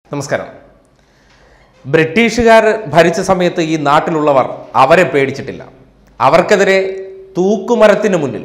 നമസ്കാരം ബ്രിട്ടീഷുകാർ ഭരിച്ച സമയത്ത് ഈ നാട്ടിലുള്ളവർ അവരെ പേടിച്ചിട്ടില്ല അവർക്കെതിരെ തൂക്കുമരത്തിന് മുന്നിൽ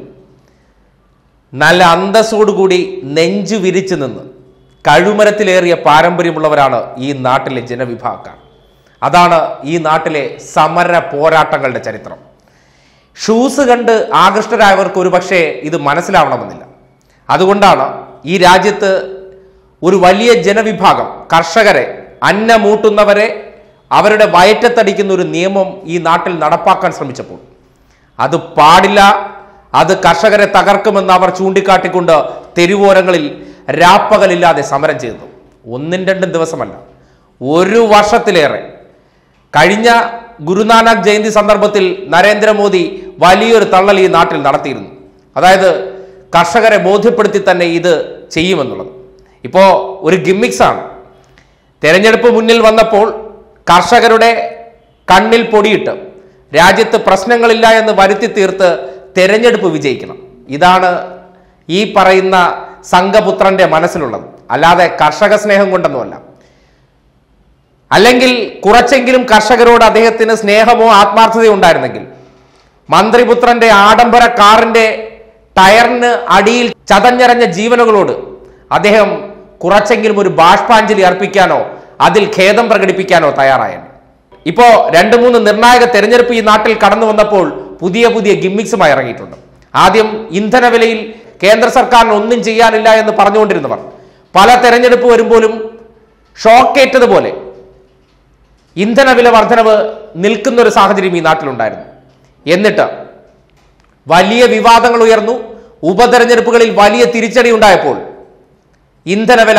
നല്ല അന്തസ്സോടുകൂടി നെഞ്ചു വിരിച്ചു നിന്ന് കഴുമരത്തിലേറിയ പാരമ്പര്യമുള്ളവരാണ് ഈ നാട്ടിലെ ജനവിഭാഗക്കാർ അതാണ് ഈ നാട്ടിലെ സമര പോരാട്ടങ്ങളുടെ ചരിത്രം ഷൂസ് കണ്ട് ആകൃഷ്ടരായവർക്ക് ഒരുപക്ഷെ ഇത് മനസ്സിലാവണമെന്നില്ല അതുകൊണ്ടാണ് ഈ രാജ്യത്ത് ഒരു വലിയ ജനവിഭാഗം കർഷകരെ അന്നമൂട്ടുന്നവരെ അവരുടെ വയറ്റത്തടിക്കുന്ന ഒരു നിയമം ഈ നാട്ടിൽ നടപ്പാക്കാൻ ശ്രമിച്ചപ്പോൾ അത് പാടില്ല അത് കർഷകരെ തകർക്കുമെന്ന് അവർ ചൂണ്ടിക്കാട്ടിക്കൊണ്ട് തെരുവോരങ്ങളിൽ രാപ്പകലില്ലാതെ സമരം ചെയ്തു ഒന്നും രണ്ടും ദിവസമല്ല ഒരു വർഷത്തിലേറെ കഴിഞ്ഞ ഗുരുനാനക് ജയന്തി സന്ദർഭത്തിൽ നരേന്ദ്രമോദി വലിയൊരു തള്ളൽ ഈ നാട്ടിൽ നടത്തിയിരുന്നു അതായത് കർഷകരെ ബോധ്യപ്പെടുത്തി തന്നെ ഇത് ചെയ്യുമെന്നുള്ളത് ഇപ്പോൾ ഒരു ഗിമ്മിക്സ് ആണ് തെരഞ്ഞെടുപ്പ് മുന്നിൽ വന്നപ്പോൾ കർഷകരുടെ കണ്ണിൽ പൊടിയിട്ട് രാജ്യത്ത് പ്രശ്നങ്ങളില്ല എന്ന് വരുത്തി തീർത്ത് തെരഞ്ഞെടുപ്പ് വിജയിക്കണം ഇതാണ് ഈ പറയുന്ന സംഘപുത്രന്റെ മനസ്സിലുള്ളത് അല്ലാതെ കർഷക സ്നേഹം കൊണ്ടൊന്നുമല്ല അല്ലെങ്കിൽ കുറച്ചെങ്കിലും കർഷകരോട് അദ്ദേഹത്തിന് സ്നേഹമോ ആത്മാർത്ഥതയോ ഉണ്ടായിരുന്നെങ്കിൽ മന്ത്രിപുത്രന്റെ ആഡംബര കാറിന്റെ ടയറിന് അടിയിൽ ചതഞ്ഞരഞ്ഞ ജീവനുകളോട് അദ്ദേഹം കുറച്ചെങ്കിലും ഒരു ബാഷ്പാഞ്ജലി അർപ്പിക്കാനോ അതിൽ ഖേദം പ്രകടിപ്പിക്കാനോ തയ്യാറായാണ് ഇപ്പോ രണ്ട് മൂന്ന് നിർണായക തെരഞ്ഞെടുപ്പ് ഈ നാട്ടിൽ കടന്നു വന്നപ്പോൾ പുതിയ പുതിയ ഗിമ്മിക്സുമായി ഇറങ്ങിയിട്ടുണ്ട് ആദ്യം ഇന്ധനവിലയിൽ കേന്ദ്ര സർക്കാരിന് ഒന്നും ചെയ്യാനില്ല എന്ന് പറഞ്ഞുകൊണ്ടിരുന്നവർ പല തെരഞ്ഞെടുപ്പ് വരുമ്പോഴും ഷോക്കേറ്റതുപോലെ ഇന്ധനവില വർധനവ് നിൽക്കുന്ന ഒരു സാഹചര്യം ഈ നാട്ടിലുണ്ടായിരുന്നു എന്നിട്ട് വലിയ വിവാദങ്ങൾ ഉയർന്നു ഉപതെരഞ്ഞെടുപ്പുകളിൽ വലിയ തിരിച്ചടി ഉണ്ടായപ്പോൾ ഇന്ധനവില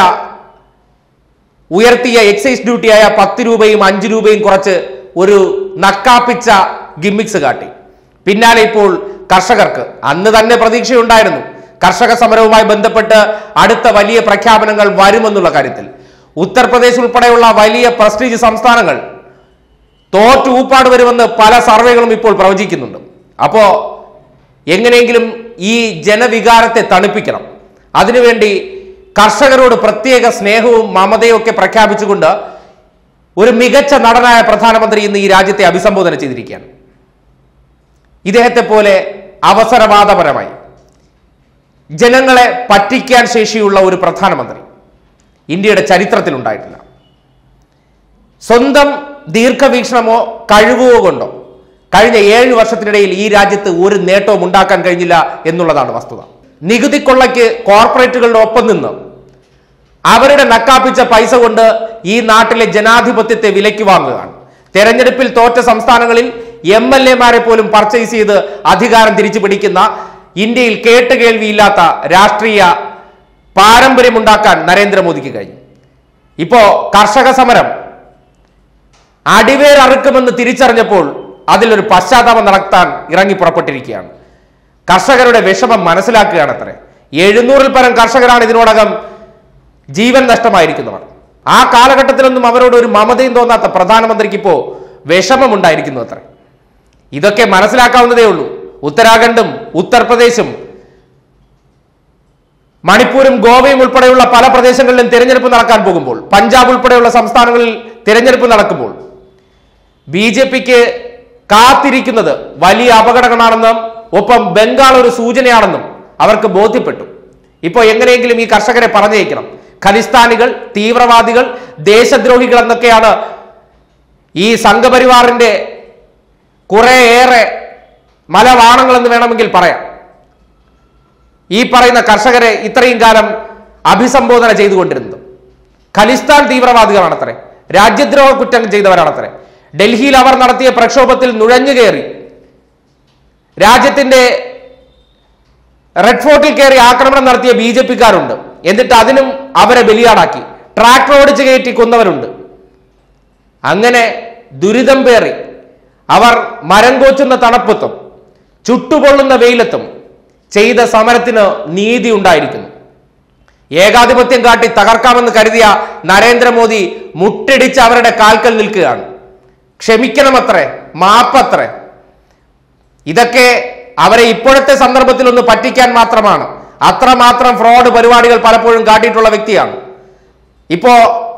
ഉയർത്തിയ എക്സൈസ് ഡ്യൂട്ടിയായ പത്ത് രൂപയും അഞ്ച് രൂപയും കുറച്ച് ഒരു നക്കാപ്പിച്ച ഗിമ്മിക്സ് കാട്ടി പിന്നാലെ ഇപ്പോൾ കർഷകർക്ക് അന്ന് തന്നെ പ്രതീക്ഷയുണ്ടായിരുന്നു കർഷക സമരവുമായി ബന്ധപ്പെട്ട് അടുത്ത വലിയ പ്രഖ്യാപനങ്ങൾ വരുമെന്നുള്ള കാര്യത്തിൽ ഉത്തർപ്രദേശ് ഉൾപ്പെടെയുള്ള വലിയ പ്രസ്റ്റീജ് സംസ്ഥാനങ്ങൾ തോറ്റ് ഊപ്പാട് വരുമെന്ന് പല സർവേകളും ഇപ്പോൾ പ്രവചിക്കുന്നുണ്ട് അപ്പോ എങ്ങനെയെങ്കിലും ഈ ജനവികാരത്തെ തണുപ്പിക്കണം അതിനുവേണ്ടി കർഷകരോട് പ്രത്യേക സ്നേഹവും മമതയും ഒക്കെ പ്രഖ്യാപിച്ചുകൊണ്ട് ഒരു മികച്ച നടനായ പ്രധാനമന്ത്രി ഇന്ന് ഈ രാജ്യത്തെ അഭിസംബോധന ചെയ്തിരിക്കുകയാണ് ഇദ്ദേഹത്തെ പോലെ അവസരവാദപരമായി ജനങ്ങളെ പറ്റിക്കാൻ ശേഷിയുള്ള ഒരു പ്രധാനമന്ത്രി ഇന്ത്യയുടെ ചരിത്രത്തിൽ ഉണ്ടായിട്ടില്ല സ്വന്തം ദീർഘവീക്ഷണമോ കഴിവോ കൊണ്ടോ കഴിഞ്ഞ ഏഴ് വർഷത്തിനിടയിൽ ഈ രാജ്യത്ത് ഒരു നേട്ടവും ഉണ്ടാക്കാൻ കഴിഞ്ഞില്ല എന്നുള്ളതാണ് വസ്തുത നികുതി കൊള്ളയ്ക്ക് കോർപ്പറേറ്റുകളുടെ ഒപ്പം നിന്ന് അവരുടെ നക്കാപ്പിച്ച പൈസ കൊണ്ട് ഈ നാട്ടിലെ ജനാധിപത്യത്തെ വിലയ്ക്ക് വാങ്ങുകയാണ് തെരഞ്ഞെടുപ്പിൽ തോറ്റ സംസ്ഥാനങ്ങളിൽ എം എൽ എമാരെ പോലും പർച്ചേസ് ചെയ്ത് അധികാരം തിരിച്ചു പിടിക്കുന്ന ഇന്ത്യയിൽ കേട്ടുകേൾവിയില്ലാത്ത രാഷ്ട്രീയ പാരമ്പര്യമുണ്ടാക്കാൻ നരേന്ദ്രമോദിക്ക് കഴിഞ്ഞു ഇപ്പോ കർഷക സമരം അടിവേരറുക്കുമെന്ന് തിരിച്ചറിഞ്ഞപ്പോൾ അതിലൊരു പശ്ചാത്താപം നടത്താൻ ഇറങ്ങി പുറപ്പെട്ടിരിക്കുകയാണ് കർഷകരുടെ വിഷമം മനസ്സിലാക്കുകയാണ് അത്രേ എഴുന്നൂറിൽ പരം കർഷകരാണ് ഇതിനോടകം ജീവൻ നഷ്ടമായിരിക്കുന്നവർ ആ കാലഘട്ടത്തിലൊന്നും അവരോട് ഒരു മമതയും തോന്നാത്ത പ്രധാനമന്ത്രിക്ക് ഇപ്പോ വിഷമമുണ്ടായിരിക്കുന്നു അത്രേ ഇതൊക്കെ മനസ്സിലാക്കാവുന്നതേ ഉള്ളൂ ഉത്തരാഖണ്ഡും ഉത്തർപ്രദേശും മണിപ്പൂരും ഗോവയും ഉൾപ്പെടെയുള്ള പല പ്രദേശങ്ങളിലും തിരഞ്ഞെടുപ്പ് നടക്കാൻ പോകുമ്പോൾ പഞ്ചാബ് ഉൾപ്പെടെയുള്ള സംസ്ഥാനങ്ങളിൽ തിരഞ്ഞെടുപ്പ് നടക്കുമ്പോൾ ബി ജെ പിക്ക് കാത്തിരിക്കുന്നത് വലിയ അപകടമാണെന്നും ഒപ്പം ബംഗാൾ ഒരു സൂചനയാണെന്നും അവർക്ക് ബോധ്യപ്പെട്ടു ഇപ്പോൾ എങ്ങനെയെങ്കിലും ഈ കർഷകരെ പറഞ്ഞയക്കണം ഖലിസ്ഥാനികൾ തീവ്രവാദികൾ ദേശദ്രോഹികൾ എന്നൊക്കെയാണ് ഈ സംഘപരിവാറിന്റെ കുറേയേറെ മലവാണങ്ങൾ എന്ന് വേണമെങ്കിൽ പറയാം ഈ പറയുന്ന കർഷകരെ ഇത്രയും കാലം അഭിസംബോധന ചെയ്തുകൊണ്ടിരുന്നത് ഖലിസ്ഥാൻ തീവ്രവാദികളാണത്രേ രാജ്യദ്രോഹ കുറ്റം ചെയ്തവരാണത്രേ ഡൽഹിയിൽ അവർ നടത്തിയ പ്രക്ഷോഭത്തിൽ നുഴഞ്ഞു കയറി രാജ്യത്തിന്റെ റെഡ് ഫോർട്ടിൽ കയറി ആക്രമണം നടത്തിയ ബി ജെ പിക്കാരുണ്ട് എന്നിട്ട് അതിനും അവരെ ബലിയാടാക്കി ട്രാക്ടർ ഓടിച്ച് കയറ്റി കൊന്നവരുണ്ട് അങ്ങനെ ദുരിതം പേറി അവർ മരം കോച്ചുന്ന തണുപ്പത്തും ചുട്ടുപൊള്ളുന്ന വെയിലത്തും ചെയ്ത സമരത്തിന് നീതി ഉണ്ടായിരിക്കുന്നു ഏകാധിപത്യം കാട്ടി തകർക്കാമെന്ന് കരുതിയ നരേന്ദ്രമോദി മുട്ടിടിച്ച് അവരുടെ കാൽക്കൽ നിൽക്കുകയാണ് ക്ഷമിക്കണമത്രേ മാപ്പത്രേ ഇതൊക്കെ അവരെ ഇപ്പോഴത്തെ സന്ദർഭത്തിൽ ഒന്ന് പറ്റിക്കാൻ മാത്രമാണ് അത്രമാത്രം ഫ്രോഡ് പരിപാടികൾ പലപ്പോഴും കാട്ടിയിട്ടുള്ള വ്യക്തിയാണ് ഇപ്പോ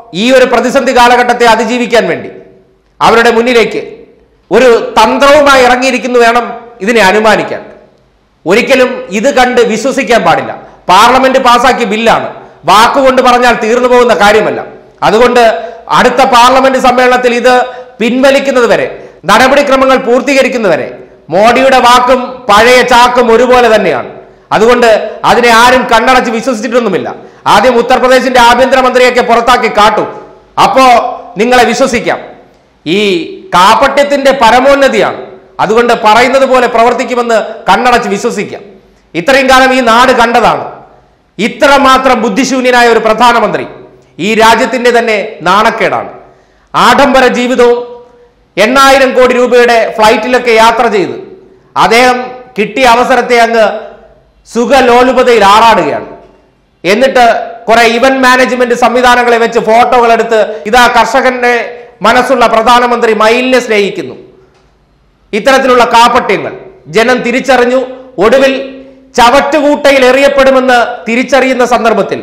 ഈ ഒരു പ്രതിസന്ധി കാലഘട്ടത്തെ അതിജീവിക്കാൻ വേണ്ടി അവരുടെ മുന്നിലേക്ക് ഒരു തന്ത്രവുമായി ഇറങ്ങിയിരിക്കുന്നു വേണം ഇതിനെ അനുമാനിക്കാൻ ഒരിക്കലും ഇത് കണ്ട് വിശ്വസിക്കാൻ പാടില്ല പാർലമെന്റ് പാസാക്കിയ ബില്ലാണ് വാക്കുകൊണ്ട് പറഞ്ഞാൽ തീർന്നു പോകുന്ന കാര്യമല്ല അതുകൊണ്ട് അടുത്ത പാർലമെന്റ് സമ്മേളനത്തിൽ ഇത് പിൻവലിക്കുന്നത് വരെ നടപടിക്രമങ്ങൾ പൂർത്തീകരിക്കുന്നവരെ മോഡിയുടെ വാക്കും പഴയ ചാക്കും ഒരുപോലെ തന്നെയാണ് അതുകൊണ്ട് അതിനെ ആരും കണ്ണടച്ച് വിശ്വസിച്ചിട്ടൊന്നുമില്ല ആദ്യം ഉത്തർപ്രദേശിന്റെ ആഭ്യന്തരമന്ത്രിയൊക്കെ പുറത്താക്കി കാട്ടു അപ്പോ നിങ്ങളെ വിശ്വസിക്കാം ഈ കാപട്യത്തിന്റെ പരമോന്നതിയാണ് അതുകൊണ്ട് പറയുന്നത് പോലെ പ്രവർത്തിക്കുമെന്ന് കണ്ണടച്ച് വിശ്വസിക്കാം ഇത്രയും കാലം ഈ നാട് കണ്ടതാണ് ഇത്രമാത്രം ബുദ്ധിശൂന്യനായ ഒരു പ്രധാനമന്ത്രി ഈ രാജ്യത്തിന്റെ തന്നെ നാണക്കേടാണ് ആഡംബര ജീവിതവും എണ്ണായിരം കോടി രൂപയുടെ ഫ്ലൈറ്റിലൊക്കെ യാത്ര ചെയ്ത് അദ്ദേഹം കിട്ടിയ അവസരത്തെ അങ്ങ് സുഖലോലുപതയിൽ ആറാടുകയാണ് എന്നിട്ട് കുറെ ഇവന്റ് മാനേജ്മെന്റ് സംവിധാനങ്ങളെ വെച്ച് ഫോട്ടോകൾ എടുത്ത് ഇതാ കർഷകന്റെ മനസ്സുള്ള പ്രധാനമന്ത്രി മയിലിനെ സ്നേഹിക്കുന്നു ഇത്തരത്തിലുള്ള കാപട്യങ്ങൾ ജനം തിരിച്ചറിഞ്ഞു ഒടുവിൽ ചവറ്റുകൂട്ടയിൽ എറിയപ്പെടുമെന്ന് തിരിച്ചറിയുന്ന സന്ദർഭത്തിൽ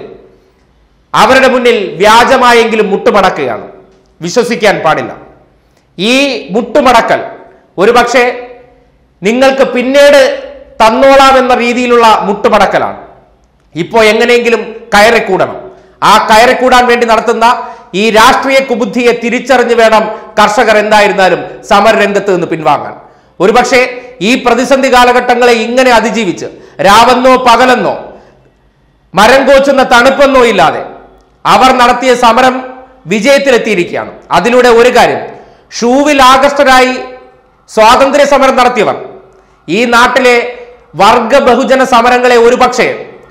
അവരുടെ മുന്നിൽ വ്യാജമായെങ്കിലും മുട്ടുമടക്കുകയാണ് വിശ്വസിക്കാൻ പാടില്ല ഈ മുട്ടുമടക്കൽ ഒരുപക്ഷെ നിങ്ങൾക്ക് പിന്നീട് തന്നോളാം എന്ന രീതിയിലുള്ള മുട്ടുമടക്കലാണ് ഇപ്പോൾ എങ്ങനെയെങ്കിലും കയറിക്കൂടണം ആ കയറിക്കൂടാൻ വേണ്ടി നടത്തുന്ന ഈ രാഷ്ട്രീയ കുബുദ്ധിയെ തിരിച്ചറിഞ്ഞു വേണം കർഷകർ എന്തായിരുന്നാലും സമരരംഗത്ത് നിന്ന് പിൻവാങ്ങാൻ ഒരുപക്ഷെ ഈ പ്രതിസന്ധി കാലഘട്ടങ്ങളെ ഇങ്ങനെ അതിജീവിച്ച് രാവെന്നോ പകലെന്നോ മരം കോച്ചുന്ന തണുപ്പെന്നോ ഇല്ലാതെ അവർ നടത്തിയ സമരം വിജയത്തിലെത്തിയിരിക്കുകയാണ് അതിലൂടെ ഒരു കാര്യം ഷൂവിൽ ആകർഷ്ടരായി സ്വാതന്ത്ര്യ സമരം നടത്തിയവർ ഈ നാട്ടിലെ വർഗ ബഹുജന സമരങ്ങളെ ഒരുപക്ഷെ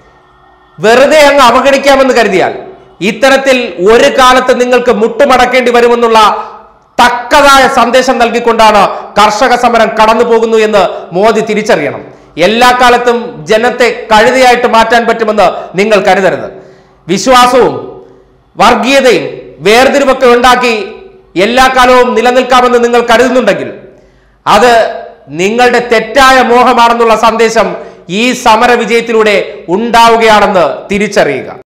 വെറുതെ അങ്ങ് അവഗണിക്കാമെന്ന് കരുതിയാൽ ഇത്തരത്തിൽ ഒരു കാലത്ത് നിങ്ങൾക്ക് മുട്ടുമടക്കേണ്ടി വരുമെന്നുള്ള തക്കതായ സന്ദേശം നൽകിക്കൊണ്ടാണ് കർഷക സമരം കടന്നു പോകുന്നു എന്ന് മോദി തിരിച്ചറിയണം എല്ലാ കാലത്തും ജനത്തെ കഴുതയായിട്ട് മാറ്റാൻ പറ്റുമെന്ന് നിങ്ങൾ കരുതരുത് വിശ്വാസവും വർഗീയതയും വേർതിരിവൊക്കെ ഉണ്ടാക്കി എല്ലാ കാലവും നിലനിൽക്കാമെന്ന് നിങ്ങൾ കരുതുന്നുണ്ടെങ്കിൽ അത് നിങ്ങളുടെ തെറ്റായ മോഹമാണെന്നുള്ള സന്ദേശം ഈ സമര വിജയത്തിലൂടെ ഉണ്ടാവുകയാണെന്ന് തിരിച്ചറിയുക